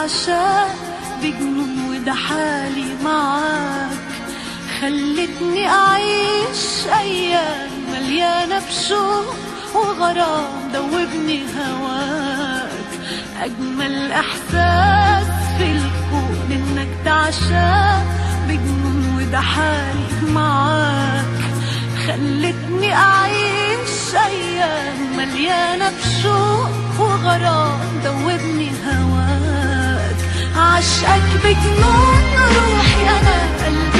تعشاه بجنون وده حالي معاك خلتني أعيش أيام مليانة بشوق وغرام دوبني هواك أجمل إحساس في الكون إنك تعشاه بجنون وده حالي معاك خلتني أعيش أيام مليانة بشوق وغرام دوبني هواك عشقك بجنون روحي أنا قلبي